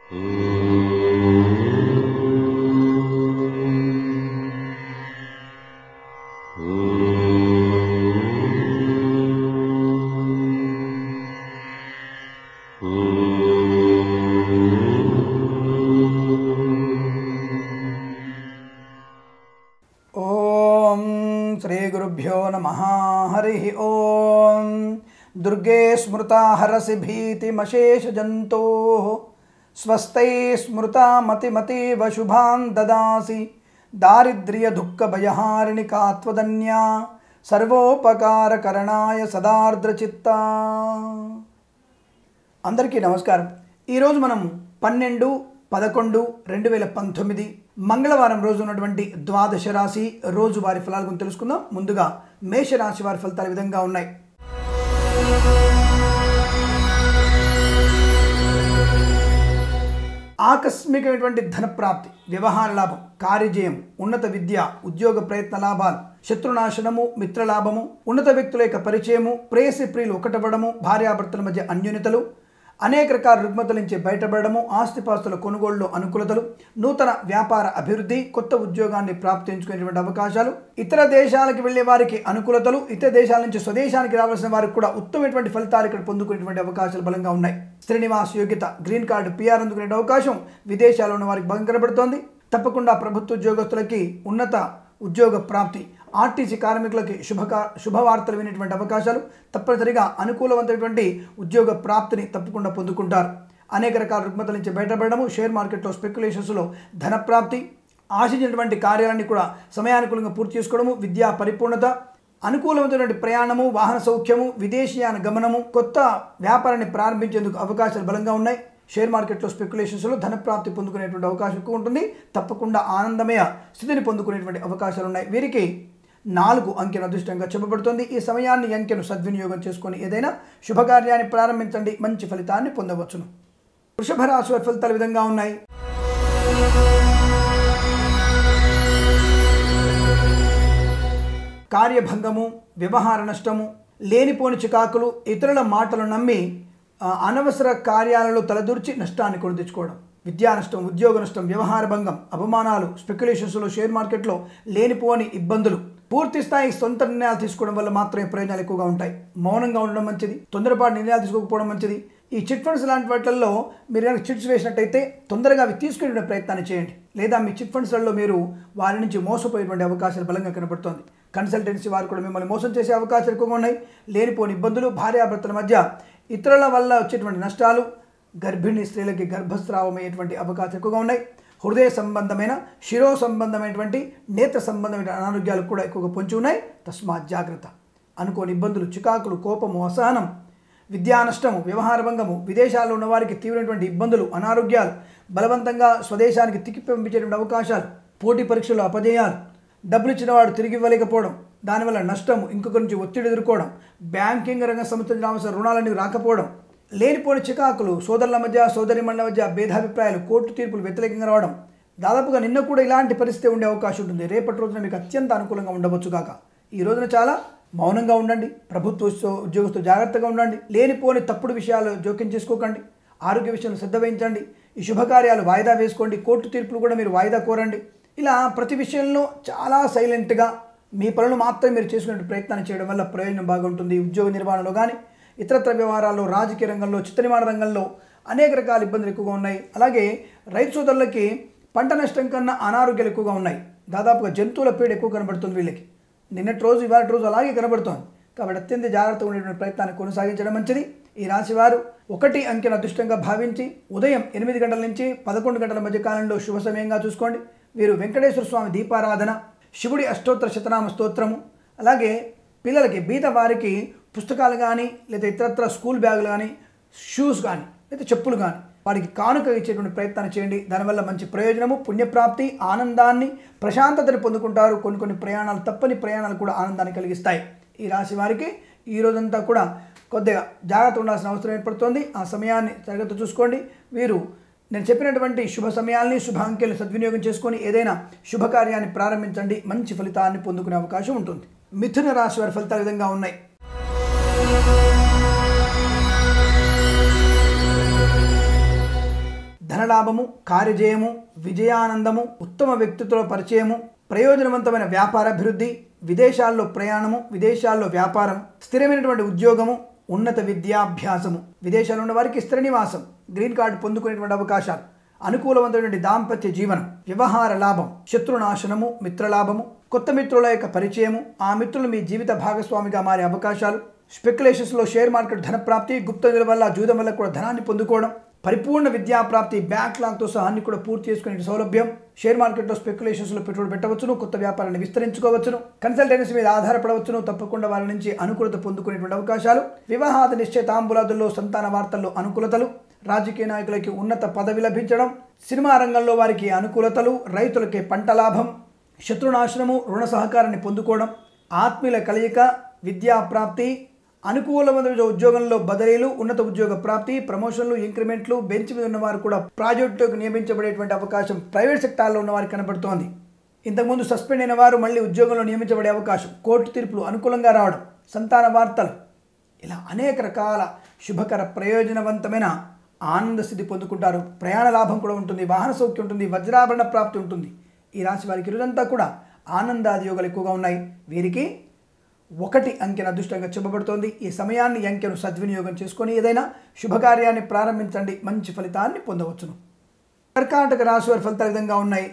ఓం శ్రీ గురుభ్యో నమ హరి ఓం దుర్గే స్మృతా హరసి భీతిమశేషజంతో స్వస్థై స్మృతా మతిమతీవ శుభాన్ దదాసి దారిద్ర్య దుఃఖ భయహారిణి కాత్వదన్యా సర్వోపకారకరణాయ సదార్ద్రచిత్త అందరికీ నమస్కారం ఈరోజు మనం పన్నెండు పదకొండు రెండు వేల పంతొమ్మిది మంగళవారం రోజు ఉన్నటువంటి ద్వాదశ రాశి రోజు వారి ఫలాల గురించి తెలుసుకుందాం ముందుగా మేషరాశి వారి ఫలితాలు ఈ విధంగా ఉన్నాయి ఆకస్మికమైనటువంటి ధన ప్రాప్తి వ్యవహార లాభం కార్యజయం ఉన్నత విద్య ఉద్యోగ ప్రయత్న లాభాలు శత్రునాశనము మిత్రలాభము ఉన్నత వ్యక్తుల యొక్క పరిచయము ప్రేయసి ప్రియులు ఒకటవ్వడము భార్యాభర్తల మధ్య అన్యోన్యతలు అనేక రకాల రుగ్మతల నుంచి బయటపడము ఆస్తిపాస్తుల కొనుగోలులో అనుకూలతలు నూతన వ్యాపార అభివృద్ధి కొత్త ఉద్యోగాన్ని ప్రాప్తించుకునేటువంటి అవకాశాలు ఇతర దేశాలకు వెళ్లే వారికి అనుకూలతలు ఇతర దేశాల నుంచి స్వదేశానికి రావాల్సిన వారికి కూడా ఉత్తమమైనటువంటి ఫలితాలు ఇక్కడ పొందుకునేటువంటి అవకాశాలు బలంగా ఉన్నాయి శ్రీనివాస్ యోగ్యత గ్రీన్ కార్డు పిఆర్ అందుకునే అవకాశం విదేశాల్లో ఉన్న వారికి బలం కనబడుతోంది తప్పకుండా ప్రభుత్వ ఉద్యోగస్తులకి ఉన్నత ఉద్యోగ ప్రాప్తి ఆర్టీసీ కార్మికులకి శుభకా శుభవార్తలు వినేటువంటి అవకాశాలు తప్పనిసరిగా అనుకూలవంతమైనటువంటి ఉద్యోగ ప్రాప్తిని తప్పకుండా పొందుకుంటారు అనేక రకాల రుగ్మతల నుంచి బయటపడము షేర్ మార్కెట్లో స్పెక్యులేషన్స్లో ధన ప్రాప్తి ఆశించినటువంటి కార్యాలన్నీ కూడా సమయానుకూలంగా పూర్తి చేసుకోవడము విద్యా పరిపూర్ణత అనుకూలమైనటువంటి ప్రయాణము వాహన సౌఖ్యము విదేశీయాన గమనము కొత్త వ్యాపారాన్ని ప్రారంభించేందుకు అవకాశాలు బలంగా ఉన్నాయి షేర్ మార్కెట్లో స్పెక్యులేషన్స్లో ధన ప్రాప్తి పొందుకునేటువంటి అవకాశం ఎక్కువ ఉంటుంది తప్పకుండా ఆనందమయ స్థితిని పొందుకునేటువంటి అవకాశాలు ఉన్నాయి వీరికి నాలుగు అంకెను అదృష్టంగా చెప్పబడుతుంది ఈ సమయాన్ని ఈ అంకెను సద్వినియోగం చేసుకొని ఏదైనా శుభకార్యాన్ని ప్రారంభించండి మంచి ఫలితాన్ని పొందవచ్చును వృషభ రాశి వారి ఫలితాలు ఈ విధంగా ఉన్నాయి కార్యభంగము వ్యవహార నష్టము లేనిపోని చికాకులు ఇతరుల మాటలు నమ్మి ఆ, అనవసర కార్యాలలో తలదూర్చి నష్టాన్ని కొని తెచ్చుకోవడం విద్యా నష్టం ఉద్యోగ నష్టం వ్యవహార భంగం అవమానాలు స్పెక్యులేషన్స్లో షేర్ మార్కెట్లో లేనిపోని ఇబ్బందులు పూర్తి స్థాయి సొంత నిర్ణయాలు తీసుకోవడం వల్ల మాత్రమే ప్రయోజనాలు ఎక్కువగా ఉంటాయి మౌనంగా ఉండడం మంచిది తొందరపాటు నిర్ణయాలు తీసుకోకపోవడం మంచిది ఈ చిట్ ఫండ్స్ లాంటి వాటిల్లో మీరు కనుక చిట్స్ వేసినట్టయితే తొందరగా అవి తీసుకునే ప్రయత్నాన్ని చేయండి లేదా మీ చిట్ ఫండ్స్లలో మీరు వారి నుంచి మోసపోయేటువంటి అవకాశాలు బలంగా కనబడుతోంది కన్సల్టెన్సీ వారు కూడా మిమ్మల్ని మోసం చేసే అవకాశాలు ఎక్కువగా ఉన్నాయి లేనిపోని ఇబ్బందులు భార్యాభర్తల మధ్య ఇతరుల వల్ల వచ్చేటువంటి నష్టాలు గర్భిణీ స్త్రీలకి గర్భస్రావం అయ్యేటువంటి అవకాశాలు ఎక్కువగా ఉన్నాయి హృదయ సంబంధమైన శిరో సంబంధమైనటువంటి నేత్ర సంబంధమైన అనారోగ్యాలు కూడా ఎక్కువగా పొంచి ఉన్నాయి తస్మాత్ జాగ్రత్త అనుకోని ఇబ్బందులు చికాకులు కోపము అసహనం విద్యా నష్టము వ్యవహార భంగము విదేశాల్లో ఉన్న వారికి తీవ్రమైనటువంటి ఇబ్బందులు అనారోగ్యాలు బలవంతంగా స్వదేశానికి తిక్కి పంపించేటువంటి అవకాశాలు పోటీ పరీక్షల్లో అపజయాలు డబ్బులు ఇచ్చిన వాడు తిరిగి ఇవ్వలేకపోవడం దానివల్ల నష్టము ఇంకొకరి నుంచి ఒత్తిడి ఎదుర్కోవడం బ్యాంకింగ్ రంగ సంస్థ రావాల్సిన రుణాలన్నీ రాకపోవడం లేనిపోని చికాకులు సోదరుల మధ్య సోదరి మండల మధ్య భేదాభిప్రాయాలు కోర్టు తీర్పులు వ్యతిరేకంగా రావడం దాదాపుగా నిన్న కూడా ఇలాంటి పరిస్థితి ఉండే అవకాశం ఉంటుంది రేపటి రోజున మీకు అత్యంత అనుకూలంగా ఉండవచ్చు కాక ఈ రోజున చాలా మౌనంగా ఉండండి ప్రభుత్వ ఉద్యో- ఉద్యోగస్తులు జాగ్రత్తగా ఉండండి లేనిపోని తప్పుడు విషయాలు జోక్యం చేసుకోకండి ఆరోగ్య విషయంలో శ్రద్ధ వహించండి ఈ శుభకార్యాలు వాయిదా వేసుకోండి కోర్టు తీర్పులు కూడా మీరు వాయిదా కోరండి ఇలా ప్రతి విషయంలో చాలా సైలెంట్గా మీ పనులు మాత్రమే మీరు చేసుకునే ప్రయత్నాన్ని చేయడం వల్ల ప్రయోజనం బాగుంటుంది ఉద్యోగ నిర్వహణలో కానీ ఇతరత్ర వ్యవహారాల్లో రాజకీయ రంగంలో చిత్ర నిర్మాణ రంగంలో అనేక రకాల ఇబ్బందులు ఎక్కువగా ఉన్నాయి అలాగే రైతు సోదరులకి పంట నష్టం కన్నా అనారోగ్యాలు ఎక్కువగా ఉన్నాయి దాదాపుగా జంతువుల పీడ ఎక్కువ కనబడుతుంది వీళ్ళకి నిన్నటి రోజు ఇవాళ రోజు అలాగే కనబడుతోంది కాబట్టి అత్యంత జాగ్రత్తగా ఉండేటువంటి ప్రయత్నాన్ని కొనసాగించడం మంచిది ఈ రాశి వారు ఒకటి అంకెను అదృష్టంగా భావించి ఉదయం ఎనిమిది గంటల నుంచి పదకొండు గంటల మధ్య కాలంలో శుభ సమయంగా చూసుకోండి వీరు వెంకటేశ్వర స్వామి దీపారాధన శివుడి అష్టోత్తర శతనామ స్తోత్రము అలాగే పిల్లలకి బీద వారికి పుస్తకాలు కానీ లేదా ఇతరత్ర స్కూల్ బ్యాగులు కానీ షూస్ కానీ లేదా చెప్పులు కానీ వారికి కానుక ఇచ్చేటువంటి ప్రయత్నాన్ని చేయండి దానివల్ల మంచి ప్రయోజనము పుణ్యప్రాప్తి ఆనందాన్ని ప్రశాంతతని పొందుకుంటారు కొన్ని కొన్ని ప్రయాణాలు తప్పని ప్రయాణాలు కూడా ఆనందాన్ని కలిగిస్తాయి ఈ రాశి వారికి ఈ రోజంతా కూడా కొద్దిగా జాగ్రత్త ఉండాల్సిన అవసరం ఏర్పడుతోంది ఆ సమయాన్ని జాగ్రత్త చూసుకోండి వీరు నేను చెప్పినటువంటి శుభ సమయాల్ని శుభ అంకెల్ని సద్వినియోగం చేసుకొని ఏదైనా శుభకార్యాన్ని ప్రారంభించండి మంచి ఫలితాన్ని పొందుకునే అవకాశం ఉంటుంది మిథున రాశి వారి ఫలితాలు ఈ విధంగా ఉన్నాయి ధనలాభము కార్యజయము విజయానందము ఉత్తమ వ్యక్తిత్వ పరిచయము ప్రయోజనవంతమైన వ్యాపారాభివృద్ధి విదేశాల్లో ప్రయాణము విదేశాల్లో వ్యాపారం స్థిరమైనటువంటి ఉద్యోగము ఉన్నత విద్యాభ్యాసము విదేశాల్లో ఉన్న వారికి స్థిర నివాసం గ్రీన్ కార్డు పొందుకునేటువంటి అవకాశాలు అనుకూలవంతమైనటువంటి దాంపత్య జీవనం వ్యవహార లాభం శత్రునాశనము మిత్రలాభము కొత్త మిత్రుల యొక్క పరిచయము ఆ మిత్రులు మీ జీవిత భాగస్వామిగా మారే అవకాశాలు స్పెక్యులేషన్స్లో షేర్ మార్కెట్ ధన ప్రాప్తి గుప్త నిధుల వల్ల జూదం వల్ల కూడా ధనాన్ని పొందుకోవడం పరిపూర్ణ విద్యా ప్రాప్తి బ్యాక్లాగ్తో సహా అన్ని కూడా పూర్తి చేసుకునే సౌలభ్యం షేర్ మార్కెట్లో స్పెక్యులేషన్స్లో పెట్టుబడి పెట్టవచ్చును కొత్త వ్యాపారాన్ని విస్తరించుకోవచ్చును కన్సల్టెన్సీ మీద ఆధారపడవచ్చును తప్పకుండా వారి నుంచి అనుకూలత పొందుకునేటువంటి అవకాశాలు వివాహాద నిశ్చయితాంబులాదుల్లో సంతాన వార్తల్లో అనుకూలతలు రాజకీయ నాయకులకి ఉన్నత పదవి లభించడం సినిమా రంగంలో వారికి అనుకూలతలు రైతులకి పంట లాభం శత్రునాశనము రుణ సహకారాన్ని పొందుకోవడం ఆత్మీయుల కలయిక విద్యా ప్రాప్తి అనుకూలమైన ఉద్యోగంలో బదిలీలు ఉన్నత ఉద్యోగ ప్రాప్తి ప్రమోషన్లు ఇంక్రిమెంట్లు బెంచ్ మీద ఉన్నవారు కూడా ప్రాజెక్టుకు నియమించబడేటువంటి అవకాశం ప్రైవేట్ సెక్టార్లో ఉన్న వారికి కనబడుతోంది ఇంతకుముందు సస్పెండ్ అయిన వారు మళ్ళీ ఉద్యోగంలో నియమించబడే అవకాశం కోర్టు తీర్పులు అనుకూలంగా రావడం సంతాన వార్తలు ఇలా అనేక రకాల శుభకర ప్రయోజనవంతమైన ఆనంద స్థితి పొందుకుంటారు ప్రయాణ లాభం కూడా ఉంటుంది వాహన సౌఖ్యం ఉంటుంది వజ్రాభరణ ప్రాప్తి ఉంటుంది ఈ రాశి వారికి రోజంతా కూడా ఆనందాది యోగాలు ఎక్కువగా ఉన్నాయి వీరికి ఒకటి అంకెను అదృష్టంగా చెప్పబడుతోంది ఈ సమయాన్ని ఈ అంకెను సద్వినియోగం చేసుకొని ఏదైనా శుభకార్యాన్ని ప్రారంభించండి మంచి ఫలితాన్ని పొందవచ్చును కర్కాటక రాశి వారి ఫలితాలు ఈ విధంగా ఉన్నాయి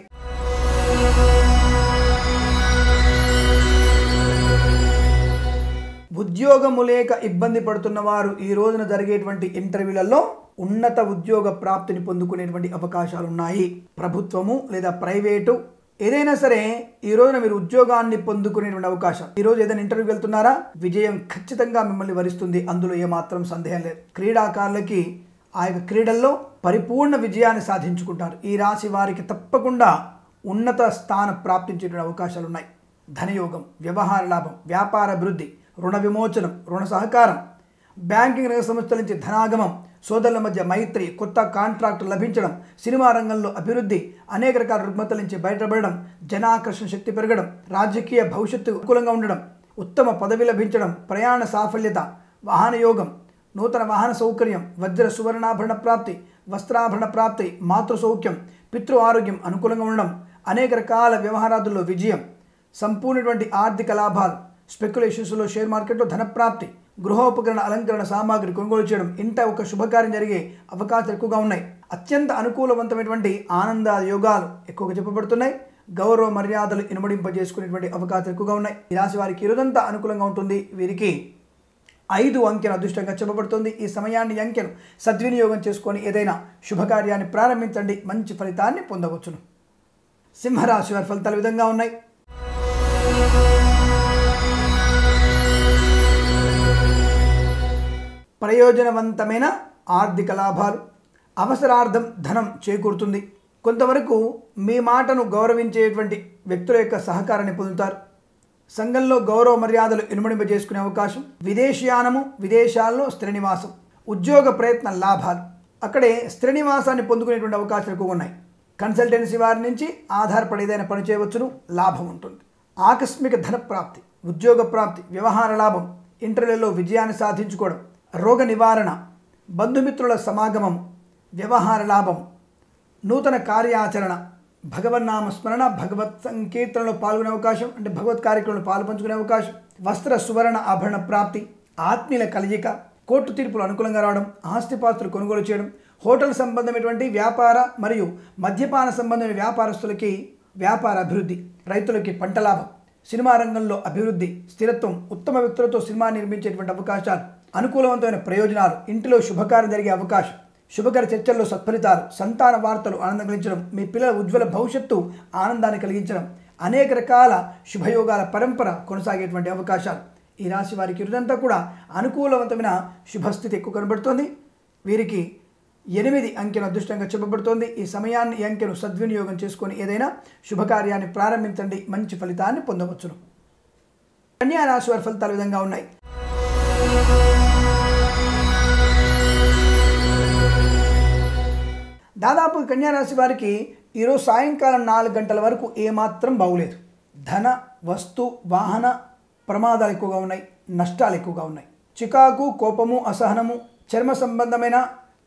ఉద్యోగము లేక ఇబ్బంది పడుతున్న వారు ఈ రోజున జరిగేటువంటి ఇంటర్వ్యూలలో ఉన్నత ఉద్యోగ ప్రాప్తిని పొందుకునేటువంటి అవకాశాలు ఉన్నాయి ప్రభుత్వము లేదా ప్రైవేటు ఏదైనా సరే ఈ రోజున మీరు ఉద్యోగాన్ని పొందుకునేటువంటి అవకాశం ఈ రోజు ఏదైనా ఇంటర్వ్యూకి వెళ్తున్నారా విజయం ఖచ్చితంగా మిమ్మల్ని వరిస్తుంది అందులో ఏమాత్రం సందేహం లేదు క్రీడాకారులకి ఆ యొక్క క్రీడల్లో పరిపూర్ణ విజయాన్ని సాధించుకుంటారు ఈ రాశి వారికి తప్పకుండా ఉన్నత స్థాన ప్రాప్తించేటువంటి అవకాశాలు ఉన్నాయి ధనయోగం వ్యవహార లాభం వ్యాపార అభివృద్ధి రుణ విమోచనం రుణ సహకారం బ్యాంకింగ్ రంగ సంస్థల నుంచి ధనాగమం సోదరుల మధ్య మైత్రి కొత్త కాంట్రాక్ట్ లభించడం సినిమా రంగంలో అభివృద్ధి అనేక రకాల రుగ్మతల నుంచి బయటపడడం జనాకర్షణ శక్తి పెరగడం రాజకీయ భవిష్యత్తు అనుకూలంగా ఉండడం ఉత్తమ పదవి లభించడం ప్రయాణ సాఫల్యత వాహన యోగం నూతన వాహన సౌకర్యం వజ్ర సువర్ణాభరణ ప్రాప్తి వస్త్రాభరణ ప్రాప్తి మాతృ సౌఖ్యం పితృ ఆరోగ్యం అనుకూలంగా ఉండడం అనేక రకాల వ్యవహారాదుల్లో విజయం సంపూర్ణటువంటి ఆర్థిక లాభాలు స్పెక్యులేషన్స్లో షేర్ మార్కెట్లో ధనప్రాప్తి గృహోపకరణ అలంకరణ సామాగ్రి కొనుగోలు చేయడం ఇంట ఒక శుభకార్యం జరిగే అవకాశాలు ఎక్కువగా ఉన్నాయి అత్యంత అనుకూలవంతమైనటువంటి ఆనంద యోగాలు ఎక్కువగా చెప్పబడుతున్నాయి గౌరవ మర్యాదలు ఇనుమడింపజేసుకునేటువంటి అవకాశాలు ఎక్కువగా ఉన్నాయి ఈ రాశి వారికి ఈ రోజంతా అనుకూలంగా ఉంటుంది వీరికి ఐదు అంకెను అదృష్టంగా చెప్పబడుతుంది ఈ సమయాన్ని ఈ అంకెను సద్వినియోగం చేసుకొని ఏదైనా శుభకార్యాన్ని ప్రారంభించండి మంచి ఫలితాన్ని పొందవచ్చును సింహరాశి వారి ఫలితాలు ఈ విధంగా ఉన్నాయి ప్రయోజనవంతమైన ఆర్థిక లాభాలు అవసరార్థం ధనం చేకూరుతుంది కొంతవరకు మీ మాటను గౌరవించేటువంటి వ్యక్తుల యొక్క సహకారాన్ని పొందుతారు సంఘంలో గౌరవ మర్యాదలు ఇనుమడింపజేసుకునే అవకాశం విదేశీయానము విదేశాల్లో స్థిర నివాసం ఉద్యోగ ప్రయత్న లాభాలు అక్కడే స్థిర నివాసాన్ని పొందుకునేటువంటి అవకాశాలు ఎక్కువగా ఉన్నాయి కన్సల్టెన్సీ వారి నుంచి ఆధారపడి ఏదైనా పని చేయవచ్చును లాభం ఉంటుంది ఆకస్మిక ధన ప్రాప్తి ఉద్యోగ ప్రాప్తి వ్యవహార లాభం ఇంటర్వ్యూలో విజయాన్ని సాధించుకోవడం రోగ నివారణ బంధుమిత్రుల సమాగమం వ్యవహార లాభం నూతన కార్యాచరణ భగవన్నామ స్మరణ భగవత్ సంకీర్తనలో పాల్గొనే అవకాశం అంటే భగవత్ కార్యక్రమంలో పాల్పంచుకునే అవకాశం వస్త్ర సువర్ణ ఆభరణ ప్రాప్తి ఆత్మీయుల కలయిక కోర్టు తీర్పులు అనుకూలంగా రావడం ఆస్తిపాస్తులు కొనుగోలు చేయడం హోటల్ సంబంధమైనటువంటి వ్యాపార మరియు మద్యపాన సంబంధమైన వ్యాపారస్తులకి వ్యాపార అభివృద్ధి రైతులకి పంట లాభం సినిమా రంగంలో అభివృద్ధి స్థిరత్వం ఉత్తమ వ్యక్తులతో సినిమా నిర్మించేటువంటి అవకాశాలు అనుకూలవంతమైన ప్రయోజనాలు ఇంటిలో శుభకార్యం జరిగే అవకాశం శుభకర చర్చల్లో సత్ఫలితాలు సంతాన వార్తలు ఆనందం కలిగించడం మీ పిల్లల ఉజ్వల భవిష్యత్తు ఆనందాన్ని కలిగించడం అనేక రకాల శుభయోగాల పరంపర కొనసాగేటువంటి అవకాశాలు ఈ రాశి వారికి ఇరుదంతా కూడా అనుకూలవంతమైన శుభస్థితి ఎక్కువ కనబడుతోంది వీరికి ఎనిమిది అంకెను అదృష్టంగా చెప్పబడుతోంది ఈ సమయాన్ని ఈ అంకెను సద్వినియోగం చేసుకొని ఏదైనా శుభకార్యాన్ని ప్రారంభించండి మంచి ఫలితాన్ని పొందవచ్చును కన్యా రాశి వారి ఫలితాలు ఈ విధంగా ఉన్నాయి దాదాపు కన్యా రాశి వారికి ఈరోజు సాయంకాలం నాలుగు గంటల వరకు ఏమాత్రం బాగులేదు ధన వస్తు వాహన ప్రమాదాలు ఎక్కువగా ఉన్నాయి నష్టాలు ఎక్కువగా ఉన్నాయి చికాకు కోపము అసహనము చర్మ సంబంధమైన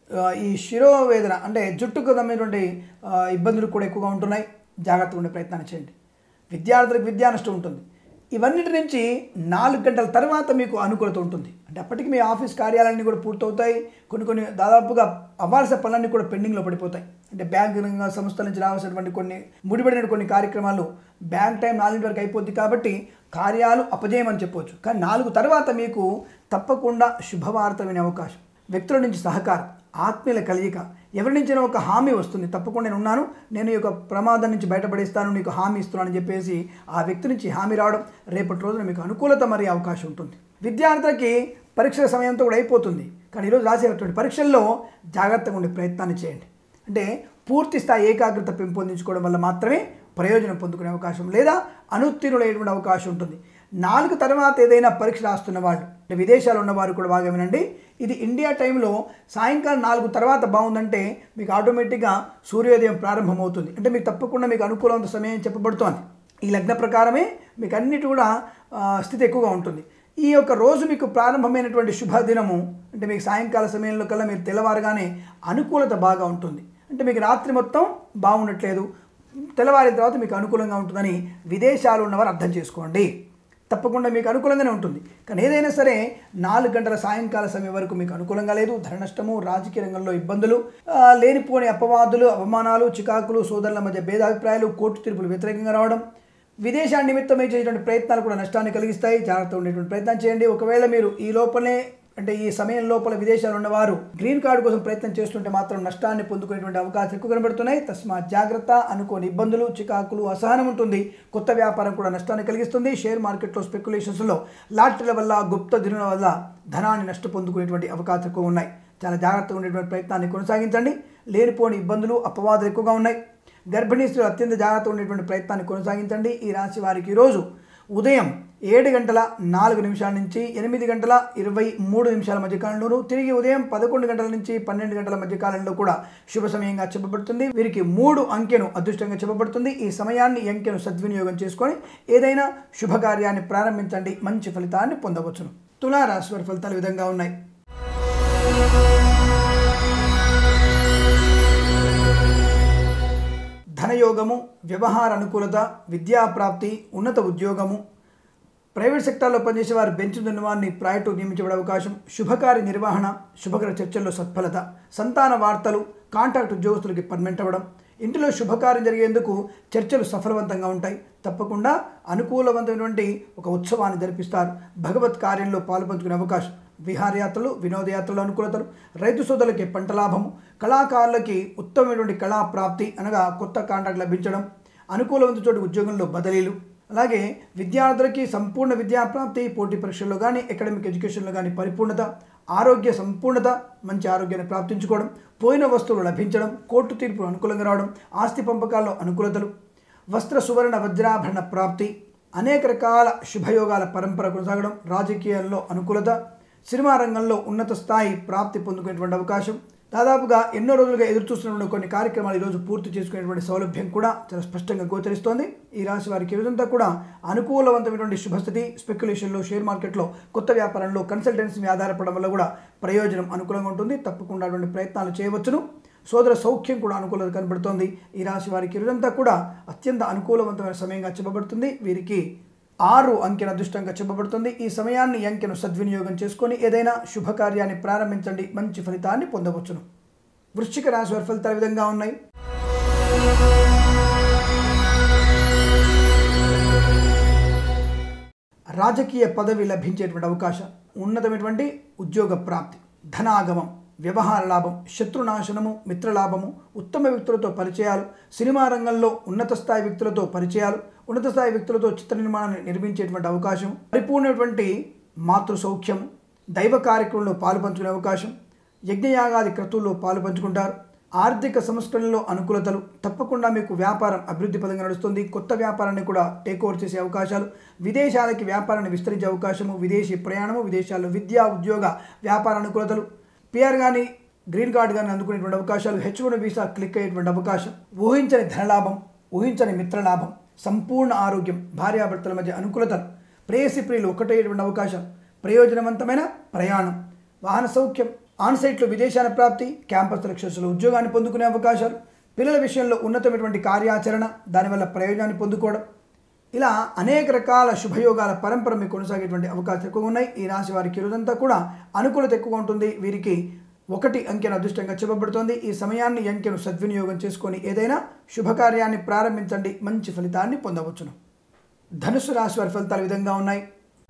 ఆ, ఈ శిరోవేదన అంటే జుట్టుకు సంబంధించినటువంటి ఆ, ఇబ్బందులు కూడా ఎక్కువగా ఉంటున్నాయి జాగ్రత్తగా ఉండే ప్రయత్నాన్ని చేయండి విద్యార్థులకు విద్యా నష్టం ఉంటుంది ఇవన్నిటి నుంచి నాలుగు గంటల తర్వాత మీకు అనుకూలత ఉంటుంది అంటే అప్పటికి మీ ఆఫీస్ కార్యాలన్నీ కూడా పూర్తవుతాయి కొన్ని కొన్ని దాదాపుగా అవ్వాల్సిన పనులన్నీ కూడా పెండింగ్లో పడిపోతాయి అంటే బ్యాంక్ రంగ సంస్థల నుంచి రావాల్సినటువంటి కొన్ని ముడిపడిన కొన్ని కార్యక్రమాలు బ్యాంక్ టైం నాలుగింటి వరకు అయిపోద్ది కాబట్టి కార్యాలు అపజయమని చెప్పవచ్చు కానీ నాలుగు తర్వాత మీకు తప్పకుండా శుభవార్త వినే అవకాశం వ్యక్తుల నుంచి సహకారం ఆత్మీయుల కలయిక ఎవరి నుంచైనా ఒక హామీ వస్తుంది తప్పకుండా నేను ఉన్నాను నేను ఈ యొక్క ప్రమాదం నుంచి బయటపడేస్తాను నీకు హామీ ఇస్తున్నానని చెప్పేసి ఆ వ్యక్తి నుంచి హామీ రావడం రేపటి రోజున మీకు అనుకూలత మరి అవకాశం ఉంటుంది విద్యార్థులకి పరీక్షల సమయంతో కూడా అయిపోతుంది కానీ ఈరోజు రాసేటువంటి పరీక్షల్లో జాగ్రత్తగా ఉండే ప్రయత్నాన్ని చేయండి అంటే పూర్తి స్థాయి ఏకాగ్రత పెంపొందించుకోవడం వల్ల మాత్రమే ప్రయోజనం పొందుకునే అవకాశం లేదా అనుత్తీర్ణులయ్యేటువంటి అవకాశం ఉంటుంది నాలుగు తర్వాత ఏదైనా పరీక్ష రాస్తున్న వాళ్ళు అంటే విదేశాలు ఉన్నవారు కూడా బాగా వినండి ఇది ఇండియా టైంలో సాయంకాలం నాలుగు తర్వాత బాగుందంటే మీకు ఆటోమేటిక్గా సూర్యోదయం ప్రారంభమవుతుంది అంటే మీకు తప్పకుండా మీకు అనుకూలమైన సమయం చెప్పబడుతోంది ఈ లగ్న ప్రకారమే మీకు అన్నిటి కూడా ఆ, స్థితి ఎక్కువగా ఉంటుంది ఈ యొక్క రోజు మీకు ప్రారంభమైనటువంటి శుభదినము అంటే మీకు సాయంకాల సమయంలో కల్లా మీరు తెల్లవారుగానే అనుకూలత బాగా ఉంటుంది అంటే మీకు రాత్రి మొత్తం బాగుండట్లేదు తెల్లవారిన తర్వాత మీకు అనుకూలంగా ఉంటుందని విదేశాలు ఉన్నవారు అర్థం చేసుకోండి తప్పకుండా మీకు అనుకూలంగానే ఉంటుంది కానీ ఏదైనా సరే నాలుగు గంటల సాయంకాల సమయం వరకు మీకు అనుకూలంగా లేదు ధన నష్టము రాజకీయ రంగంలో ఇబ్బందులు ఆ, లేనిపోని అపవాదులు అవమానాలు చికాకులు సోదరుల మధ్య భేదాభిప్రాయాలు కోర్టు తీర్పులు వ్యతిరేకంగా రావడం విదేశా నిమిత్తమై చేసేటువంటి ప్రయత్నాలు కూడా నష్టాన్ని కలిగిస్తాయి జాగ్రత్త ఉండేటువంటి ప్రయత్నం చేయండి ఒకవేళ మీరు ఈ లోపలే అంటే ఈ సమయం లోపల విదేశాలు ఉన్నవారు గ్రీన్ కార్డు కోసం ప్రయత్నం చేస్తుంటే మాత్రం నష్టాన్ని పొందుకునేటువంటి అవకాశాలు ఎక్కువ కనబడుతున్నాయి తస్మాత్ జాగ్రత్త అనుకోని ఇబ్బందులు చికాకులు అసహనం ఉంటుంది కొత్త వ్యాపారం కూడా నష్టాన్ని కలిగిస్తుంది షేర్ మార్కెట్లో స్పెక్యులేషన్స్లో లాటరీల వల్ల గుప్త దినుల వల్ల ధనాన్ని నష్ట పొందుకునేటువంటి అవకాశాలు ఎక్కువ ఉన్నాయి చాలా జాగ్రత్తగా ఉండేటువంటి ప్రయత్నాన్ని కొనసాగించండి లేనిపోని ఇబ్బందులు అపవాదాలు ఎక్కువగా ఉన్నాయి గర్భిణీ స్త్రీలు అత్యంత జాగ్రత్తగా ఉండేటువంటి ప్రయత్నాన్ని కొనసాగించండి ఈ రాశి వారికి ఈరోజు ఉదయం ఏడు గంటల నాలుగు నిమిషాల నుంచి ఎనిమిది గంటల ఇరవై మూడు నిమిషాల మధ్య కాలంలోనూ తిరిగి ఉదయం పదకొండు గంటల నుంచి పన్నెండు గంటల మధ్య కాలంలో కూడా శుభ సమయంగా చెప్పబడుతుంది వీరికి మూడు అంకెను అదృష్టంగా చెప్పబడుతుంది ఈ సమయాన్ని ఈ అంకెను సద్వినియోగం చేసుకొని ఏదైనా శుభకార్యాన్ని ప్రారంభించండి మంచి ఫలితాన్ని పొందవచ్చును తులారాశి వారి ఫలితాలు ఈ విధంగా ఉన్నాయి ధనయోగము వ్యవహార అనుకూలత విద్యా ప్రాప్తి ఉన్నత ఉద్యోగము ప్రైవేట్ సెక్టార్లో పనిచేసే వారు బెంచుతున్న వారిని ప్రాయటూ నియమించబడే అవకాశం శుభకార్య నిర్వహణ శుభకర చర్చల్లో సత్ఫలత సంతాన వార్తలు కాంట్రాక్ట్ ఉద్యోగస్తులకి పర్మనెంట్ అవ్వడం ఇంటిలో శుభకార్యం జరిగేందుకు చర్చలు సఫలవంతంగా ఉంటాయి తప్పకుండా అనుకూలవంతమైనటువంటి ఒక ఉత్సవాన్ని జరిపిస్తారు భగవత్ కార్యంలో పాల్పంచుకునే అవకాశం విహారయాత్రలు వినోదయాత్రలు అనుకూలతలు రైతు సోదరులకి పంట లాభము కళాకారులకి ఉత్తమమైనటువంటి కళా ప్రాప్తి అనగా కొత్త కాంట్రాక్ట్ లభించడం అనుకూలవంత చోటు ఉద్యోగంలో బదిలీలు అలాగే విద్యార్థులకి సంపూర్ణ విద్యా ప్రాప్తి పోటీ పరీక్షల్లో కానీ అకాడమిక్ ఎడ్యుకేషన్లో కానీ పరిపూర్ణత ఆరోగ్య సంపూర్ణత మంచి ఆరోగ్యాన్ని ప్రాప్తించుకోవడం పోయిన వస్తువులు లభించడం కోర్టు తీర్పులు అనుకూలంగా రావడం ఆస్తి పంపకాల్లో అనుకూలతలు వస్త్ర సువర్ణ వజ్రాభరణ ప్రాప్తి అనేక రకాల శుభయోగాల పరంపర కొనసాగడం రాజకీయాల్లో అనుకూలత సినిమా రంగంలో ఉన్నత స్థాయి ప్రాప్తి పొందుకునేటువంటి అవకాశం దాదాపుగా ఎన్నో రోజులుగా ఎదురు చూస్తున్నటువంటి కొన్ని కార్యక్రమాలు ఈరోజు పూర్తి చేసుకునేటువంటి సౌలభ్యం కూడా చాలా స్పష్టంగా గోచరిస్తోంది ఈ రాశి వారికి ఈ రోజంతా కూడా అనుకూలవంతమైనటువంటి శుభస్థితి స్పెక్యులేషన్లో షేర్ మార్కెట్లో కొత్త వ్యాపారంలో కన్సల్టెన్సీ మీద ఆధారపడడం వల్ల కూడా ప్రయోజనం అనుకూలంగా ఉంటుంది తప్పకుండా అటువంటి ప్రయత్నాలు చేయవచ్చును సోదర సౌఖ్యం కూడా అనుకూలత కనబడుతోంది ఈ రాశి వారికి ఈ రోజంతా కూడా అత్యంత అనుకూలవంతమైన సమయంగా చెప్పబడుతుంది వీరికి ఆరు అంకెను అదృష్టంగా చెప్పబడుతుంది ఈ సమయాన్ని ఈ అంకెను సద్వినియోగం చేసుకొని ఏదైనా శుభకార్యాన్ని ప్రారంభించండి మంచి ఫలితాన్ని పొందవచ్చును వృశ్చిక రాశి వారి ఫలితాలు ఈ విధంగా ఉన్నాయి రాజకీయ పదవి లభించేటువంటి అవకాశం ఉన్నతమైనటువంటి ఉద్యోగ ప్రాప్తి ధనాగమం వ్యవహార లాభం శత్రునాశనము మిత్రలాభము ఉత్తమ వ్యక్తులతో పరిచయాలు సినిమా రంగంలో ఉన్నత స్థాయి వ్యక్తులతో పరిచయాలు ఉన్నత స్థాయి వ్యక్తులతో చిత్ర నిర్మాణాన్ని నిర్మించేటువంటి అవకాశం పరిపూర్ణటువంటి మాతృ సౌఖ్యం దైవ కార్యక్రమంలో పాలు పంచుకునే అవకాశం యజ్ఞయాగాది క్రతువుల్లో పాలు పంచుకుంటారు ఆర్థిక సంస్కరణలో అనుకూలతలు తప్పకుండా మీకు వ్యాపారం అభివృద్ధి పదంగా నడుస్తుంది కొత్త వ్యాపారాన్ని కూడా టేక్ ఓవర్ చేసే అవకాశాలు విదేశాలకి వ్యాపారాన్ని విస్తరించే అవకాశము విదేశీ ప్రయాణము విదేశాల్లో విద్యా ఉద్యోగ వ్యాపార అనుకూలతలు పిఆర్ కానీ గ్రీన్ కార్డ్ కానీ అందుకునేటువంటి అవకాశాలు హెచ్ వన్ వీసా క్లిక్ అయ్యేటువంటి అవకాశం ఊహించని ధనలాభం ఊహించని మిత్రలాభం సంపూర్ణ ఆరోగ్యం భార్యాభర్తల మధ్య అనుకూలతలు ప్రేయసి ప్రియులు ఒకటేటువంటి అవకాశం ప్రయోజనవంతమైన ప్రయాణం వాహన సౌఖ్యం ఆన్సైట్లో విదేశాల ప్రాప్తి క్యాంపస్ సెలక్షన్స్లో ఉద్యోగాన్ని పొందుకునే అవకాశాలు పిల్లల విషయంలో ఉన్నతమైనటువంటి కార్యాచరణ దానివల్ల ప్రయోజనాన్ని పొందుకోవడం ఇలా అనేక రకాల శుభయోగాల పరంపర మీకు కొనసాగేటువంటి అవకాశాలు ఎక్కువగా ఉన్నాయి ఈ రాశి వారికి రోజంతా కూడా అనుకూలత ఎక్కువగా ఉంటుంది వీరికి ఒకటి అంకెను అదృష్టంగా చెప్పబడుతోంది ఈ సమయాన్ని ఈ అంకెను సద్వినియోగం చేసుకొని ఏదైనా శుభకార్యాన్ని ప్రారంభించండి మంచి ఫలితాన్ని పొందవచ్చును ధనుసు రాశి వారి ఫలితాలు ఈ విధంగా ఉన్నాయి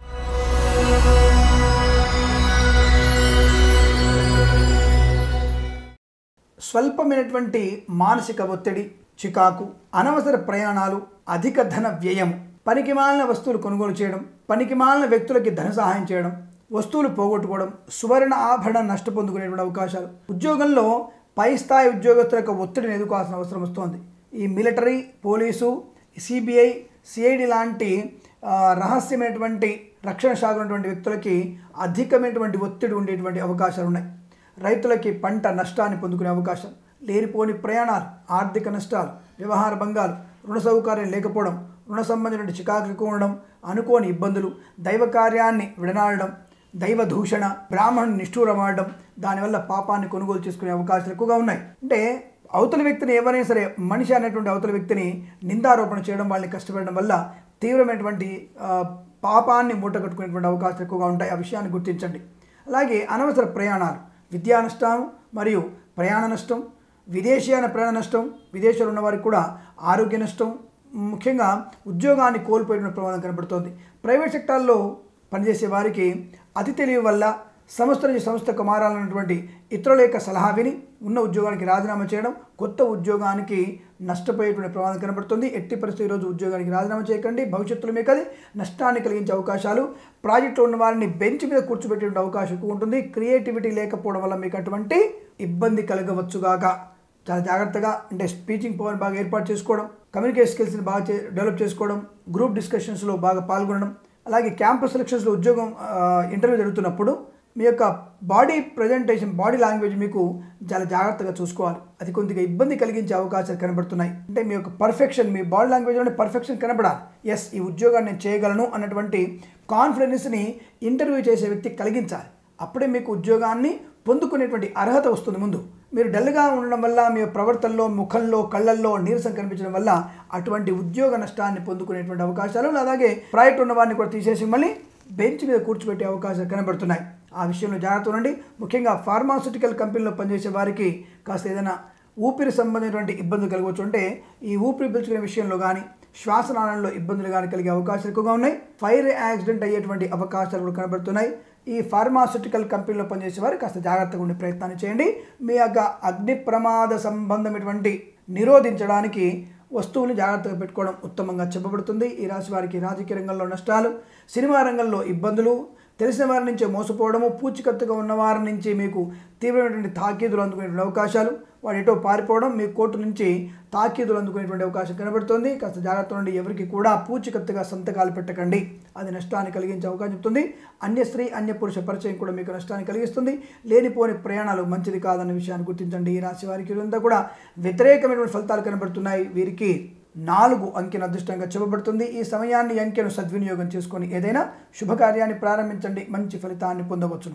స్వల్పమైనటువంటి మానసిక ఒత్తిడి చికాకు అనవసర ప్రయాణాలు అధిక ధన వ్యయం పనికిమాలిన వస్తువులు కొనుగోలు చేయడం పనికిమాలిన వ్యక్తులకి ధన సహాయం చేయడం వస్తువులు పోగొట్టుకోవడం సువర్ణ ఆభరణ నష్ట పొందుకునేటువంటి అవకాశాలు ఉద్యోగంలో పై స్థాయి ఉద్యోగస్తుల యొక్క ఒత్తిడిని ఎదుర్కోవాల్సిన అవసరం వస్తోంది ఈ మిలిటరీ పోలీసు సిబిఐ సిఐడి లాంటి ఆ, రహస్యమైనటువంటి రక్షణ శాఖ ఉన్నటువంటి వ్యక్తులకి అధికమైనటువంటి ఒత్తిడి ఉండేటువంటి అవకాశాలు ఉన్నాయి రైతులకి పంట నష్టాన్ని పొందుకునే అవకాశం లేనిపోని ప్రయాణాలు ఆర్థిక నష్టాలు వ్యవహార భంగాలు రుణ సౌకర్యం లేకపోవడం రుణ సంబంధించిన చికాకులు ఎక్కువ ఉండడం అనుకోని ఇబ్బందులు దైవ కార్యాన్ని విడనాడడం దైవ దూషణ బ్రాహ్మణుని నిష్ఠూరమాడడం దానివల్ల పాపాన్ని కొనుగోలు చేసుకునే అవకాశాలు ఎక్కువగా ఉన్నాయి అంటే అవతల వ్యక్తిని ఎవరైనా సరే మనిషి అనేటువంటి అవతల వ్యక్తిని నిందారోపణ చేయడం వాళ్ళని కష్టపడడం వల్ల తీవ్రమైనటువంటి ఆ, పాపాన్ని మూటగట్టుకునేటువంటి అవకాశాలు ఎక్కువగా ఉంటాయి ఆ విషయాన్ని గుర్తించండి అలాగే అనవసర ప్రయాణాలు విద్యా నష్టం మరియు ప్రయాణ నష్టం విదేశీయాన ప్రయాణ నష్టం విదేశాలు ఉన్న వారికి కూడా ఆరోగ్య నష్టం ముఖ్యంగా ఉద్యోగాన్ని కోల్పోయిన ప్రమాదం కనబడుతోంది ప్రైవేట్ సెక్టార్లో పనిచేసే వారికి అతి తెలివి వల్ల సంస్థ నుంచి సంస్థకు మారాలన్నటువంటి ఇతరుల యొక్క సలహా విని ఉన్న ఉద్యోగానికి రాజీనామా చేయడం కొత్త ఉద్యోగానికి నష్టపోయేటువంటి ప్రమాదం కనబడుతుంది ఎట్టి పరిస్థితి ఈరోజు ఉద్యోగానికి రాజీనామా చేయకండి భవిష్యత్తులో మీకు అది నష్టాన్ని కలిగించే అవకాశాలు ప్రాజెక్టులో ఉన్న వారిని బెంచ్ మీద కూర్చోబెట్టే అవకాశం ఎక్కువ ఉంటుంది క్రియేటివిటీ లేకపోవడం వల్ల మీకు అటువంటి ఇబ్బంది కలగవచ్చుగాక చాలా జాగ్రత్తగా అంటే స్పీచింగ్ పవర్ బాగా ఏర్పాటు చేసుకోవడం కమ్యూనికేషన్ స్కిల్స్ని బాగా చే డెవలప్ చేసుకోవడం గ్రూప్ డిస్కషన్స్లో బాగా పాల్గొనడం అలాగే క్యాంపస్ సెలక్షన్స్లో ఉద్యోగం ఇంటర్వ్యూ జరుగుతున్నప్పుడు మీ యొక్క బాడీ ప్రజెంటేషన్ బాడీ లాంగ్వేజ్ మీకు చాలా జాగ్రత్తగా చూసుకోవాలి అది కొద్దిగా ఇబ్బంది కలిగించే అవకాశాలు కనబడుతున్నాయి అంటే మీ యొక్క పర్ఫెక్షన్ మీ బాడీ లాంగ్వేజ్లోనే పర్ఫెక్షన్ కనబడాలి ఎస్ ఈ ఉద్యోగాన్ని నేను చేయగలను అన్నటువంటి కాన్ఫిడెన్స్ని ఇంటర్వ్యూ చేసే వ్యక్తి కలిగించాలి అప్పుడే మీకు ఉద్యోగాన్ని పొందుకునేటువంటి అర్హత వస్తుంది ముందు మీరు డల్గా ఉండడం వల్ల మీ ప్రవర్తనలో ముఖంలో కళ్ళల్లో నీరసం కనిపించడం వల్ల అటువంటి ఉద్యోగ నష్టాన్ని పొందుకునేటువంటి అవకాశాలు అలాగే ప్రాజెక్ట్ ఉన్న వారిని కూడా తీసేసి మళ్ళీ బెంచ్ మీద కూర్చోబెట్టే అవకాశాలు కనబడుతున్నాయి ఆ విషయంలో జాగ్రత్త ఉండండి ముఖ్యంగా ఫార్మాస్యూటికల్ కంపెనీలో పనిచేసే వారికి కాస్త ఏదైనా ఊపిరి సంబంధించినటువంటి ఇబ్బందులు కలగవచ్చు అంటే ఈ ఊపిరి పీల్చుకునే విషయంలో కానీ శ్వాసనాళంలో ఇబ్బందులు కానీ కలిగే అవకాశాలు ఎక్కువగా ఉన్నాయి ఫైర్ యాక్సిడెంట్ అయ్యేటువంటి అవకాశాలు కూడా కనబడుతున్నాయి ఈ ఫార్మాస్యూటికల్ కంపెనీలో పనిచేసే వారు కాస్త జాగ్రత్తగా ఉండే ప్రయత్నాన్ని చేయండి మీ యొక్క అగ్ని ప్రమాద సంబంధమైనటువంటి నిరోధించడానికి వస్తువుని జాగ్రత్తగా పెట్టుకోవడం ఉత్తమంగా చెప్పబడుతుంది ఈ రాశి వారికి రాజకీయ రంగంలో నష్టాలు సినిమా రంగంలో ఇబ్బందులు తెలిసిన వారి నుంచే మోసపోవడము పూచికత్తుగా ఉన్న వారి నుంచి మీకు తీవ్రమైనటువంటి తాకీదులు అందుకునేటువంటి అవకాశాలు వాడు ఎటో పారిపోవడం మీ కోర్టు నుంచి తాకీదులు అందుకునేటువంటి అవకాశం కనబడుతుంది కాస్త జాగ్రత్త నుండి ఎవరికి కూడా పూచికత్తుగా సంతకాలు పెట్టకండి అది నష్టాన్ని కలిగించే అవకాశం చెప్తుంది అన్య స్త్రీ అన్య పురుష పరిచయం కూడా మీకు నష్టాన్ని కలిగిస్తుంది లేనిపోని ప్రయాణాలు మంచిది కాదన్న విషయాన్ని గుర్తించండి ఈ రాశి వారికి ఇదంతా కూడా వ్యతిరేకమైనటువంటి ఫలితాలు కనబడుతున్నాయి వీరికి నాలుగు అంకెను అదృష్టంగా చెప్పబడుతుంది ఈ సమయాన్ని ఈ అంకెను సద్వినియోగం చేసుకొని ఏదైనా శుభకార్యాన్ని ప్రారంభించండి మంచి ఫలితాన్ని పొందవచ్చును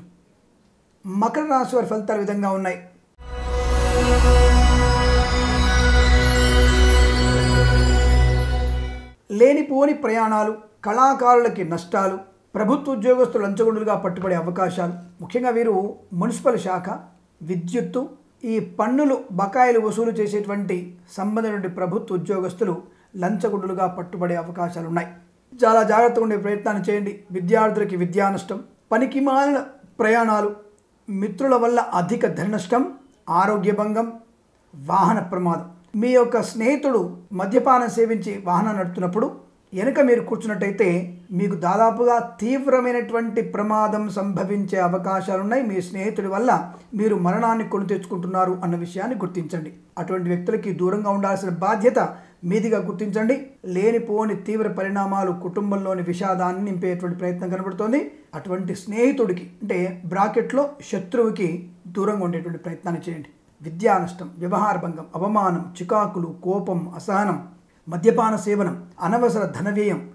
మకర రాశి వారి ఫలితాలు ఈ విధంగా ఉన్నాయి లేనిపోని ప్రయాణాలు కళాకారులకి నష్టాలు ప్రభుత్వ ఉద్యోగస్తులు లంచగొండులుగా పట్టుబడే అవకాశాలు ముఖ్యంగా వీరు మున్సిపల్ శాఖ విద్యుత్తు ఈ పన్నులు బకాయిలు వసూలు చేసేటువంటి సంబంధించిన ప్రభుత్వ ఉద్యోగస్తులు లంచగొండులుగా పట్టుబడే అవకాశాలు ఉన్నాయి చాలా జాగ్రత్తగా ఉండే ప్రయత్నాన్ని చేయండి విద్యార్థులకి విద్యా నష్టం పనికి మాలిన ప్రయాణాలు మిత్రుల వల్ల అధిక ధన నష్టం ఆరోగ్య భంగం వాహన ప్రమాదం మీ యొక్క స్నేహితుడు మద్యపానం సేవించి వాహనం నడుపుతున్నప్పుడు వెనుక మీరు కూర్చున్నట్టయితే మీకు దాదాపుగా తీవ్రమైనటువంటి ప్రమాదం సంభవించే అవకాశాలున్నాయి మీ స్నేహితుడి వల్ల మీరు మరణాన్ని కొని తెచ్చుకుంటున్నారు అన్న విషయాన్ని గుర్తించండి అటువంటి వ్యక్తులకి దూరంగా ఉండాల్సిన బాధ్యత మీదిగా గుర్తించండి లేనిపోని తీవ్ర పరిణామాలు కుటుంబంలోని విషాదాన్ని నింపేటువంటి ప్రయత్నం కనబడుతోంది అటువంటి స్నేహితుడికి అంటే బ్రాకెట్లో శత్రువుకి దూరంగా ఉండేటువంటి ప్రయత్నాన్ని చేయండి విద్యా నష్టం వ్యవహార భంగం అవమానం చికాకులు కోపం అసహనం మద్యపాన సేవనం అనవసర ధన వ్యయం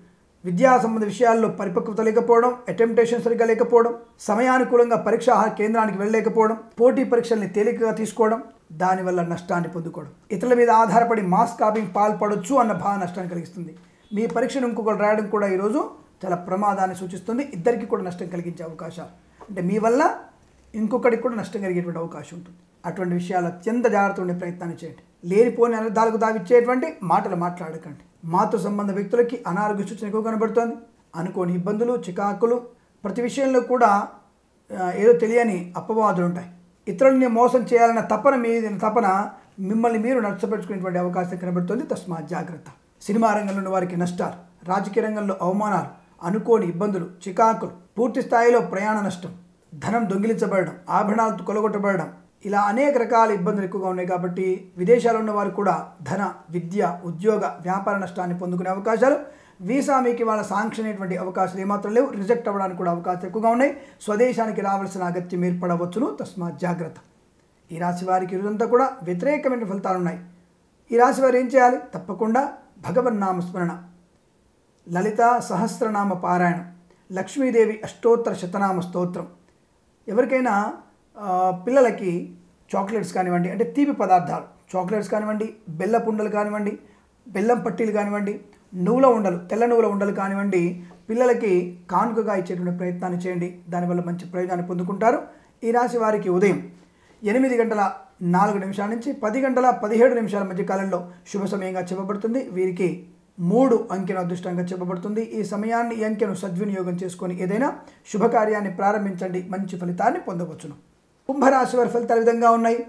విద్యా సంబంధ విషయాల్లో పరిపక్వత లేకపోవడం అటెంప్టేషన్ సరిగ్గా లేకపోవడం సమయానుకూలంగా పరీక్షా కేంద్రానికి వెళ్ళలేకపోవడం పోటీ పరీక్షల్ని తేలికగా తీసుకోవడం దానివల్ల నష్టాన్ని పొందుకోవడం ఇతరుల మీద ఆధారపడి మాస్ కాపింగ్ పాల్పడొచ్చు అన్న భావ నష్టాన్ని కలిగిస్తుంది మీ పరీక్షను ఇంకొకరు రాయడం కూడా ఈరోజు చాలా ప్రమాదాన్ని సూచిస్తుంది ఇద్దరికి కూడా నష్టం కలిగించే అవకాశాలు అంటే మీ వల్ల ఇంకొకరికి కూడా నష్టం కలిగేటువంటి అవకాశం ఉంటుంది అటువంటి విషయాలు అత్యంత జాగ్రత్త ఉండే ప్రయత్నాన్ని చేయండి లేనిపోని అనర్థాలకు దావిచ్చేటువంటి మాటలు మాట్లాడకండి మాతృ సంబంధ వ్యక్తులకి అనారోగ్య సూచన ఎక్కువ కనబడుతోంది అనుకోని ఇబ్బందులు చికాకులు ప్రతి విషయంలో కూడా ఆ, ఏదో తెలియని అపవాదులు ఉంటాయి ఇతరులని మోసం చేయాలన్న తపన మీ తపన మిమ్మల్ని మీరు నష్టపెట్టుకునేటువంటి అవకాశం కనబడుతుంది తస్మాత్ జాగ్రత్త సినిమా రంగంలో ఉన్న వారికి నష్టాలు రాజకీయ రంగంలో అవమానాలు అనుకోని ఇబ్బందులు చికాకులు పూర్తి స్థాయిలో ప్రయాణ నష్టం ధనం దొంగిలించబడడం ఆభరణాలతో కొలగొట్టబడడం ఇలా అనేక రకాల ఇబ్బందులు ఎక్కువగా ఉన్నాయి కాబట్టి విదేశాల్లో ఉన్న వారు కూడా ధన విద్య ఉద్యోగ వ్యాపార నష్టాన్ని పొందుకునే అవకాశాలు వీసా మీకు వాళ్ళ శాంక్షన్ అనేటువంటి అవకాశాలు ఏమాత్రం లేవు రిజెక్ట్ అవ్వడానికి కూడా అవకాశాలు ఎక్కువగా ఉన్నాయి స్వదేశానికి రావాల్సిన అగత్యం ఏర్పడవచ్చును తస్మాత్ జాగ్రత్త ఈ రాశి వారికి ఇరుదంతా కూడా వ్యతిరేకమైన ఫలితాలు ఉన్నాయి ఈ రాశి వారు ఏం చేయాలి తప్పకుండా భగవన్నామ స్మరణ లలిత సహస్రనామ పారాయణం లక్ష్మీదేవి అష్టోత్తర శతనామ స్తోత్రం ఎవరికైనా ఆ, పిల్లలకి చాక్లెట్స్ కానివ్వండి అంటే తీపి పదార్థాలు చాక్లెట్స్ కానివ్వండి బెల్ల ఉండలు కానివ్వండి బెల్లం పట్టీలు కానివ్వండి నువ్వుల ఉండలు తెల్ల నువ్వుల ఉండలు కానివ్వండి పిల్లలకి కానుకగా ఇచ్చేటువంటి ప్రయత్నాన్ని చేయండి దానివల్ల మంచి ప్రయోజనాన్ని పొందుకుంటారు ఈ రాశి వారికి ఉదయం ఎనిమిది గంటల నాలుగు నిమిషాల నుంచి పది గంటల పదిహేడు నిమిషాల మధ్య కాలంలో శుభ సమయంగా చెప్పబడుతుంది వీరికి మూడు అంకెను అదృష్టంగా చెప్పబడుతుంది ఈ సమయాన్ని ఈ అంకెను సద్వినియోగం చేసుకొని ఏదైనా శుభకార్యాన్ని ప్రారంభించండి మంచి ఫలితాన్ని పొందవచ్చును కుంభరాశి వారి ఫలితాలు ఈ విధంగా ఉన్నాయి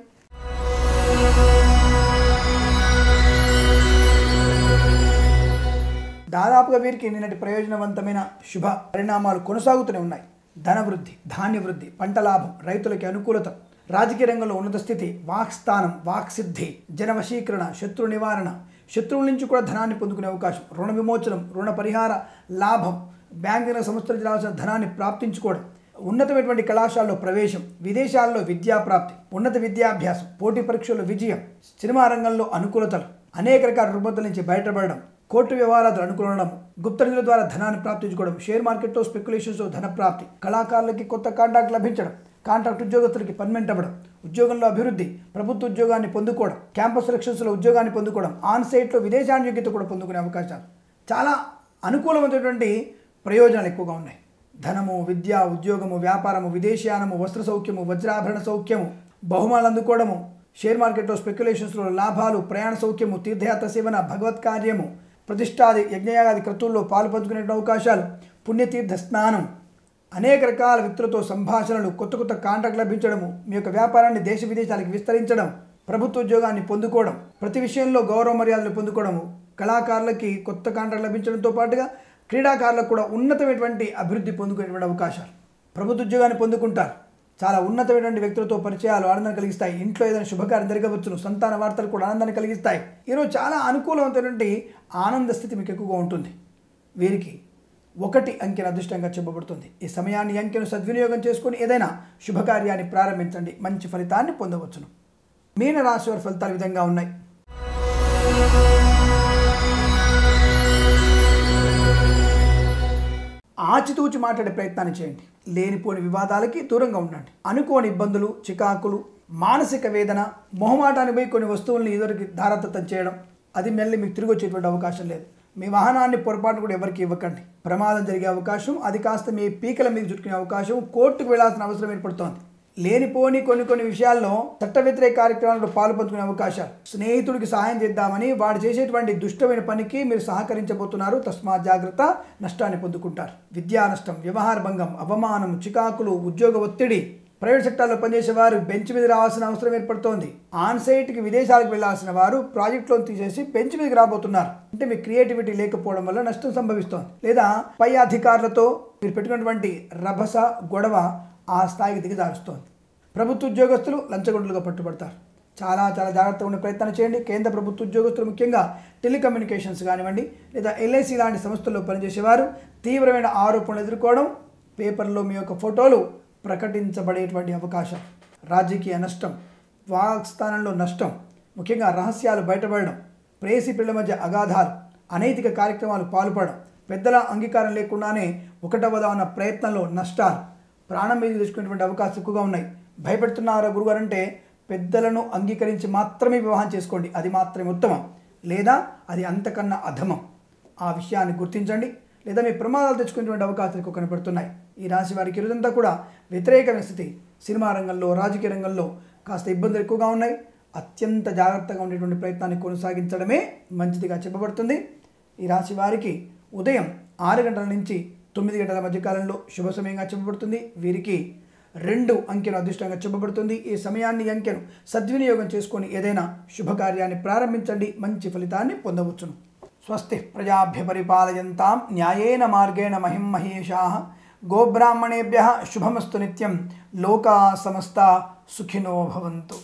దాదాపుగా వీరికి నిన్నటి ప్రయోజనవంతమైన శుభ పరిణామాలు కొనసాగుతూనే ఉన్నాయి ధన వృద్ధి ధాన్య వృద్ధి పంట లాభం రైతులకి అనుకూలత రాజకీయ రంగంలో ఉన్నత స్థితి వాక్స్థానం వాక్సిద్ధి జన వశీకరణ శత్రు నివారణ శత్రువుల నుంచి కూడా ధనాన్ని పొందుకునే అవకాశం రుణ విమోచనం రుణ పరిహార లాభం బ్యాంకుల సంస్థల నుంచి రావాల్సిన ధనాన్ని ప్రాప్తించుకోవడం ఉన్నతమైనటువంటి కళాశాలలో ప్రవేశం విదేశాల్లో విద్యా ప్రాప్తి ఉన్నత విద్యాభ్యాసం పోటీ పరీక్షల్లో విజయం సినిమా రంగంలో అనుకూలతలు అనేక రకాల రుగ్మతల నుంచి బయటపడడం కోర్టు వ్యవహారాలు అనుకూలడం గుప్త నిధుల ద్వారా ధనాన్ని ప్రాప్తించుకోవడం షేర్ మార్కెట్లో స్పెక్యులేషన్స్లో ధన ప్రాప్తి కళాకారులకి కొత్త కాంట్రాక్ట్ లభించడం కాంట్రాక్ట్ ఉద్యోగస్తులకి పర్మనెంట్ అవ్వడం ఉద్యోగంలో అభివృద్ధి ప్రభుత్వ ఉద్యోగాన్ని పొందుకోవడం క్యాంపస్ సెలక్షన్స్లో ఉద్యోగాన్ని పొందుకోవడం ఆన్ సైట్లో విదేశాన్యోగ్యత కూడా పొందుకునే అవకాశాలు చాలా అనుకూలమైనటువంటి ప్రయోజనాలు ఎక్కువగా ఉన్నాయి ధనము విద్య ఉద్యోగము వ్యాపారము విదేశీయానము వస్త్ర సౌఖ్యము వజ్రాభరణ సౌఖ్యము బహుమానాలు అందుకోవడము షేర్ మార్కెట్లో స్పెక్యులేషన్స్లో లాభాలు ప్రయాణ సౌఖ్యము తీర్థయాత్ర సేవన భగవత్ కార్యము ప్రతిష్టాది యజ్ఞయాగాది క్రతువుల్లో పాలు పంచుకునే అవకాశాలు పుణ్యతీర్థ స్నానం అనేక రకాల వ్యక్తులతో సంభాషణలు కొత్త కొత్త కాంట్రాక్ట్ లభించడము మీ యొక్క వ్యాపారాన్ని దేశ విదేశాలకు విస్తరించడం ప్రభుత్వ ఉద్యోగాన్ని పొందుకోవడం ప్రతి విషయంలో గౌరవ మర్యాదలు పొందుకోవడము కళాకారులకి కొత్త కాంట్రాక్ట్ లభించడంతో పాటుగా క్రీడాకారులకు కూడా ఉన్నతమైనటువంటి అభివృద్ధి పొందుకునేటువంటి అవకాశాలు ప్రభుత్వ ఉద్యోగాన్ని పొందుకుంటారు చాలా ఉన్నతమైనటువంటి వ్యక్తులతో పరిచయాలు ఆనందం కలిగిస్తాయి ఇంట్లో ఏదైనా శుభకార్యం జరగవచ్చును సంతాన వార్తలు కూడా ఆనందాన్ని కలిగిస్తాయి ఈరోజు చాలా అనుకూలమైనటువంటి ఆనంద స్థితి మీకు ఎక్కువగా ఉంటుంది వీరికి ఒకటి అంకెను అదృష్టంగా చెప్పబడుతుంది ఈ సమయాన్ని ఈ అంకెను సద్వినియోగం చేసుకొని ఏదైనా శుభకార్యాన్ని ప్రారంభించండి మంచి ఫలితాన్ని పొందవచ్చును మీన రాశి వారి ఫలితాలు ఈ విధంగా ఉన్నాయి ఆచితూచి మాట్లాడే ప్రయత్నాన్ని చేయండి లేనిపోని వివాదాలకి దూరంగా ఉండండి అనుకోని ఇబ్బందులు చికాకులు మానసిక వేదన మొహమాటాన్ని పోయి కొన్ని వస్తువుల్ని ఎదురికి ధారదత్తం చేయడం అది మళ్ళీ మీకు తిరిగి వచ్చేటువంటి అవకాశం లేదు మీ వాహనాన్ని పొరపాటు కూడా ఎవరికి ఇవ్వకండి ప్రమాదం జరిగే అవకాశం అది కాస్త మీ పీకల మీద చుట్టుకునే అవకాశం కోర్టుకు వెళ్లాల్సిన అవసరం ఏర్పడుతోంది లేనిపోని కొన్ని కొన్ని విషయాల్లో చట్ట వ్యతిరేక కార్యక్రమాల్లో పాలు పంచుకునే అవకాశాలు స్నేహితుడికి సహాయం చేద్దామని వాడు చేసేటువంటి దుష్టమైన పనికి మీరు సహకరించబోతున్నారు తస్మాత్ జాగ్రత్త నష్టాన్ని పొందుకుంటారు విద్యా నష్టం వ్యవహార భంగం అవమానం చికాకులు ఉద్యోగ ఒత్తిడి ప్రైవేట్ సెక్టార్లో పనిచేసే వారు బెంచ్ మీద రావాల్సిన అవసరం ఏర్పడుతోంది ఆన్ సైట్కి విదేశాలకు వెళ్లాల్సిన వారు ప్రాజెక్ట్ లోన్ తీసేసి బెంచ్ మీదకి రాబోతున్నారు అంటే మీ క్రియేటివిటీ లేకపోవడం వల్ల నష్టం సంభవిస్తోంది లేదా పై అధికారులతో మీరు పెట్టుకున్నటువంటి రభస గొడవ ఆ స్థాయికి దిగజారుస్తోంది ప్రభుత్వ ఉద్యోగస్తులు లంచగొండలుగా పట్టుబడతారు చాలా చాలా జాగ్రత్తగా ఉండే ప్రయత్నం చేయండి కేంద్ర ప్రభుత్వ ఉద్యోగస్తులు ముఖ్యంగా టెలికమ్యూనికేషన్స్ కానివ్వండి లేదా ఎల్ఐసి లాంటి సంస్థల్లో పనిచేసేవారు తీవ్రమైన ఆరోపణలు ఎదుర్కోవడం పేపర్లో మీ యొక్క ఫోటోలు ప్రకటించబడేటువంటి అవకాశం రాజకీయ నష్టం వాక్స్థానంలో నష్టం ముఖ్యంగా రహస్యాలు బయటపడడం ప్రేసి పిల్లల మధ్య అగాధాలు అనైతిక కార్యక్రమాలు పాల్పడడం పెద్దల అంగీకారం లేకుండానే ఒకటవదాన ప్రయత్నంలో నష్టాలు ప్రాణం మీద తెచ్చుకునేటువంటి అవకాశాలు ఎక్కువగా ఉన్నాయి భయపెడుతున్నారా గురుగారు అంటే పెద్దలను అంగీకరించి మాత్రమే వివాహం చేసుకోండి అది మాత్రమే ఉత్తమం లేదా అది అంతకన్నా అధమం ఆ విషయాన్ని గుర్తించండి లేదా మీ ప్రమాదాలు తెచ్చుకునేటువంటి అవకాశాలు ఎక్కువ కనపడుతున్నాయి ఈ రాశి వారికి ఇరుదంతా కూడా వ్యతిరేకమైన స్థితి సినిమా రంగంలో రాజకీయ రంగంలో కాస్త ఇబ్బందులు ఎక్కువగా ఉన్నాయి అత్యంత జాగ్రత్తగా ఉండేటువంటి ప్రయత్నాన్ని కొనసాగించడమే మంచిదిగా చెప్పబడుతుంది ఈ రాశి వారికి ఉదయం ఆరు గంటల నుంచి తొమ్మిది గంటల మధ్య కాలంలో శుభ సమయంగా చెప్పబడుతుంది వీరికి రెండు అంకెను అదృష్టంగా చెప్పబడుతుంది ఈ సమయాన్ని ఈ అంకెను సద్వినియోగం చేసుకొని ఏదైనా శుభకార్యాన్ని ప్రారంభించండి మంచి ఫలితాన్ని పొందవచ్చును స్వస్తి ప్రజాభ్య పరిపాలయంతాం న్యాయేన మార్గేణ మహిం మహేషా గోబ్రాహ్మణేభ్య శుభమస్తు నిత్యం లోకా సమస్త సుఖినో భవంతు